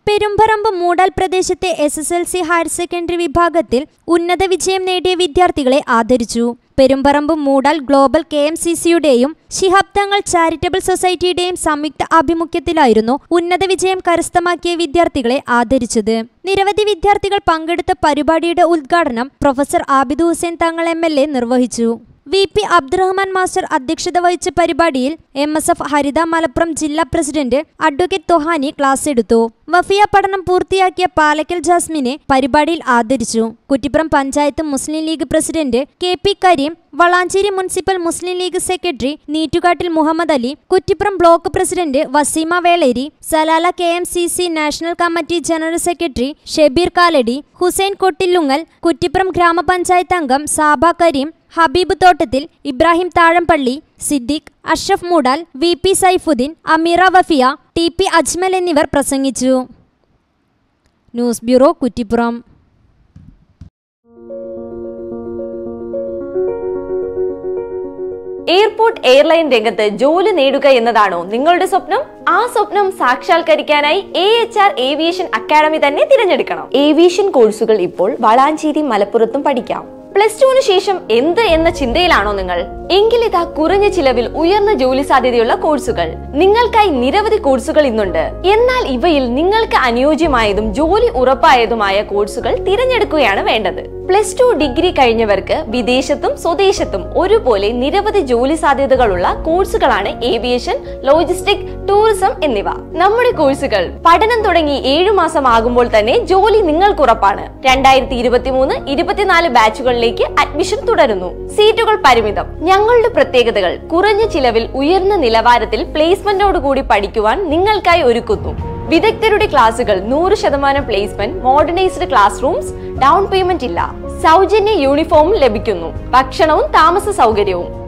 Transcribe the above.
പെരുമ്പറമ്പ് മൂടാൽ പ്രദേശത്തെ S S L C higher secondary വിഭാഗത്തിൽ ഉന്നത വിജയം നേടിയ വിദ്യാർത്ഥികളെ ആദരിച്ചു Perumparamba Moodal global K M C സിയുടെയും ശിഹാബ് തങ്ങൾ ചാരിറ്റബിൾ സൊസൈറ്റിയുടെയും സംയുക്ത ആഭിമുഖ്യത്തിലായിരുന്നു ഉന്നത വിജയം കരസ്ഥമാക്കിയ വിദ്യാർത്ഥികളെ ആദരിച്ചത് നിരവധി വിദ്യാർത്ഥികൾ പങ്കെടുത്ത പരിപാടിയുടെ ഉദ്ഘാടനം professor Abid Hussain Thangal M L A നിർവഹിച്ചു വി പി അബ്ദുറഹ്മാൻ മാസ്റ്റർ അധ്യക്ഷത വഹിച്ച പരിപാടിയിൽ M S F Haritha Malappuram ജില്ലാ പ്രസിഡന്റ് അഡ്വക്കേറ്റ് തൊഹാനി ക്ലാസ് എടുത്തു വഫിയ പഠനം പൂർത്തിയാക്കിയ പാലക്കൽ ജാസ്മിനെ പരിപാടിയിൽ ആദരിച്ചു Kuttippuram panchayat Muslim League president K P Karim Valanchery municipal Muslim League secretary Neettukattil Muhammad Ali Kuttippuram block president Wasima Veleri Salalah K M C C national committee general secretary Shebeer Kaladi Hussain Kottillungal Kuttippuram ഗ്രാമപഞ്ചായത്ത് അംഗം Saba Karim Habeeb Thottathil Ibrahim Thazhampalli Siddique Ashraf Moodal V P Saifuddin Ameera Wafiya T P Ajmal എന്നിവർ പ്രസംഗിച്ചു news bureau Kuttippuram airport airline രംഗത്ത് ജോലി നേടുക എന്നതാണോ നിങ്ങളുടെ സ്വപ്നം ആ സ്വപ്നം സാക്ഷാത്കരിക്കാനായി A H R aviation academy തന്നെ തിരഞ്ഞെടുക്കണം ഏവിയേഷൻ കോഴ്സുകൾ ഇപ്പോൾ വളാഞ്ചേരി മലപ്പുറത്തും പഠിക്കാം പ്ലസ് ടുവിന് ശേഷം എന്ത് എന്ന ചിന്തയിലാണോ നിങ്ങൾ എങ്കിലിതാ കുറഞ്ഞ ചിലവിൽ ഉയർന്ന ജോലി സാധ്യതയുള്ള കോഴ്സുകൾ നിങ്ങൾക്കായി നിരവധി കോഴ്സുകൾ ഇന്നുണ്ട് എന്നാൽ ഇവയിൽ നിങ്ങൾക്ക് അനുയോജ്യമായതും ജോലി ഉറപ്പായതുമായ കോഴ്സുകൾ തിരഞ്ഞെടുക്കുകയാണ് വേണ്ടത് പ്ലസ് ടു ഡിഗ്രി കഴിഞ്ഞവർക്ക് വിദേശത്തും സ്വദേശത്തും ഒരുപോലെ നിരവധി ജോലി സാധ്യതകളുള്ള കോഴ്സുകളാണ് ഏവിയേഷൻ ലോജിസ്റ്റിക് ടൂറിസം എന്നിവ നമ്മുടെ കോഴ്സുകൾ പഠനം തുടങ്ങി ഏഴു മാസം ആകുമ്പോൾ തന്നെ ജോലി നിങ്ങൾക്ക് ഉറപ്പാണ് രണ്ടായിരത്തി ഇരുപത്തി മൂന്ന് ഇരുപത്തിനാല് ബാച്ചുകളിലേക്ക് അഡ്മിഷൻ തുടരുന്നു സീറ്റുകൾ പരിമിതം ഞങ്ങളുടെ പ്രത്യേകതകൾ കുറഞ്ഞ ചിലവിൽ ഉയർന്ന നിലവാരത്തിൽ പ്ലേസ്മെന്റോടുകൂടി പഠിക്കുവാൻ നിങ്ങൾക്കായി ഒരുക്കുന്നു വിദഗ്ധരുടെ ക്ലാസുകൾ നൂറ് ശതമാനം placement modernised class rooms down payment ഇല്ല സൗജന്യ യൂണിഫോമും ലഭിക്കുന്നു ഭക്ഷണവും താമസ സൗകര്യവും